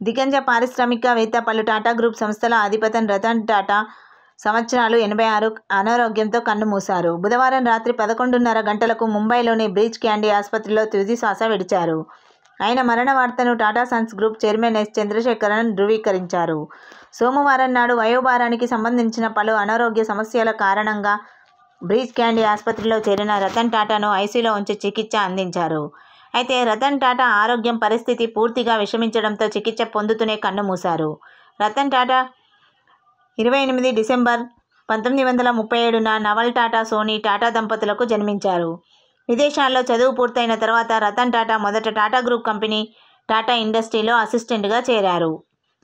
దిగ్గజ పారిశ్రామికవేత్త పలు టాటా గ్రూప్ సంస్థల అధిపతి రతన్ టాటా సంవత్సరాలు ఎనభై ఆరు అనారోగ్యంతో కన్నుమూశారు బుధవారం రాత్రి పదకొండున్నర గంటలకు ముంబైలోని బ్రీచ్ క్యాండీ ఆసుపత్రిలో తుది శ్వాస విడిచారు ఆయన మరణ వార్తను Tata Sons group chairman S Chandrasekaran ధృవీకరించారు సోమవారం నాడు వయోభారానికి సంబంధించిన పలు అనారోగ్య సమస్యల కారణంగా బ్రీచ్ క్యాండీ ఆసుపత్రిలో చేరిన రతన్ టాటాను ఐసీలో ఉంచి చికిత్స అందించారు అయితే రతన్ టాటా ఆరోగ్యం పరిస్థితి పూర్తిగా విషమించడంతో చికిత్స పొందుతూనే కన్నుమూశారు రతన్ టాటా ఇరవై ఎనిమిది డిసెంబర్ పంతొమ్మిది వందల ముప్పై ఏడున నవల్ టాటా సోనీ టాటా దంపతులకు జన్మించారు విదేశాల్లో చదువు పూర్తయిన తర్వాత రతన్ టాటా మొదట టాటా గ్రూప్ కంపెనీ టాటా ఇండస్ట్రీలో అసిస్టెంట్గా చేరారు